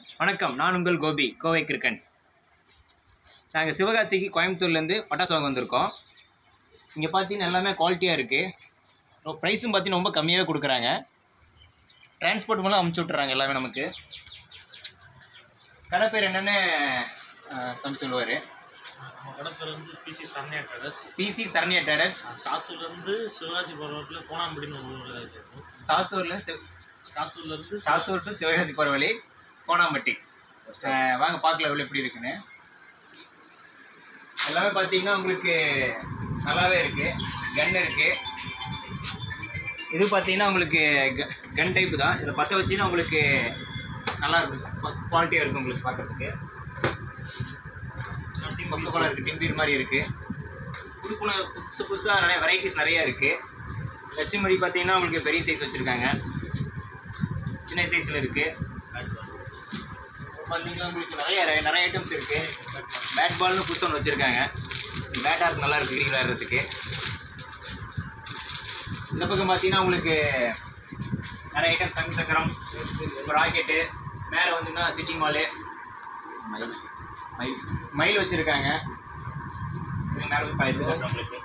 வணக்கம் நான் உங்கள் கோபி கோவை கிரிக்கன்ஸ் நாங்கள் சிவகாசிக்கு கோயம்புத்தூர்லேருந்து பட்டாசு வாங்க வந்திருக்கோம் இங்கே பார்த்தீங்கன்னா எல்லாமே குவாலிட்டியாக இருக்குது ப்ரைஸும் பார்த்தீங்கன்னா ரொம்ப கம்மியாகவே கொடுக்குறாங்க டிரான்ஸ்போர்ட் மூலம் அமுச்சு விட்றாங்க எல்லாமே நமக்கு கடை பேர் என்னென்னு தம்பி சொல்லுவார் நம்ம கடை பேர் வந்து PC Saranya traders PC Saranya traders சாத்தூர்லேருந்து சிவகாசி போகிற ரோட்டில் கோணாம்படின்னு ஒரு ஊரில் இருக்கும் சாத்தூரில் சிவ சாத்தூர்லேருந்து சாத்தூர் டு சிவகாசி போகிற வழி கோணாம்பட்டி அஹ் வாங்க பார்க்கல எவ்வளோ எப்படி இருக்குன்னு எல்லாமே பார்த்தீங்கன்னா உங்களுக்கு நல்லாவே இருக்குது கன் இருக்குது இது பார்த்தீங்கன்னா உங்களுக்கு கன் டைப்பு தான் இதை பற்ற வச்சுன்னா உங்களுக்கு நல்லா இருக்கும் குவாலிட்டியாக இருக்கும் உங்களுக்கு பார்க்குறதுக்கு பக்கம் இருக்குது டிம்பீர் மாதிரி இருக்குது புது புது புதுசு புதுசாக நிறைய வெரைட்டிஸ் நிறையா இருக்குது லட்சுமடி பார்த்தீங்கன்னா உங்களுக்கு பெரிய சைஸ் வச்சுருக்காங்க சின்ன சைஸில் இருக்குது பார்த்தீங்கன்னா உங்களுக்கு நிறைய நிறைய ஐட்டம்ஸ் இருக்குது பேட் பால்னு புதுசு ஒன்று வச்சுருக்காங்க பேட் ஆர்ட் நல்லா இருக்குது கிரிக்கெட் விளையாடுறதுக்கு இந்த பக்கம் பார்த்தீங்கன்னா உங்களுக்கு நிறைய ஐட்டம் சங்கு சக்கரம் ராக்கெட்டு மேலே வந்துன்னா சிட்டி மாலு மயில் மயில் மயில் வச்சுருக்காங்க மேலே போய் பயிர் உங்களுக்கு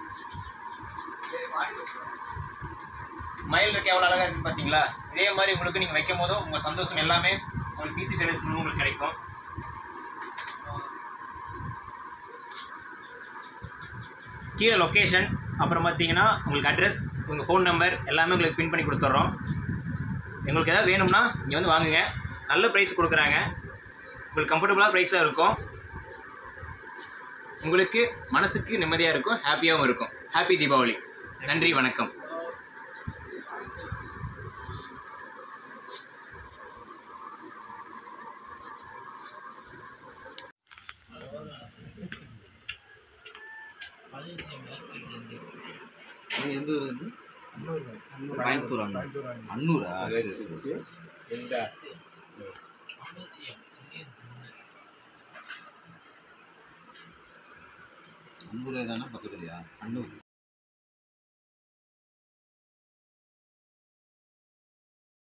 மயில் இருக்க எவ்வளோ அழகாக இருக்குது பார்த்தீங்களா இதே மாதிரி உங்களுக்கு நீங்கள் வைக்கும் போதும் உங்கள் சந்தோஷம் எல்லாமே உங்களுக்கு பிசி டெலிஸ் மூலம் உங்களுக்கு கிடைக்கும் கீழே லொக்கேஷன் அப்புறம் பார்த்தீங்கன்னா உங்களுக்கு அட்ரஸ் உங்கள் ஃபோன் நம்பர் எல்லாமே உங்களுக்கு பின் பண்ணி கொடுத்துட்றோம் உங்களுக்கு எதாவது வேணும்னா இங்கே வந்து வாங்குங்க நல்ல ப்ரைஸ் கொடுக்குறாங்க உங்களுக்கு கம்ஃபர்டபுளாக ப்ரைஸாக இருக்கும் உங்களுக்கு மனசுக்கு நிம்மதியாக இருக்கும் ஹாப்பியாகவும் இருக்கும் ஹாப்பி தீபாவளி நன்றி வணக்கம் எந்த ஊர் வந்து கோயம்புத்தூர் அன்னூரா சரி சரி எந்த அன்னூரே தானே பக்கத்துலையா அன்னூர்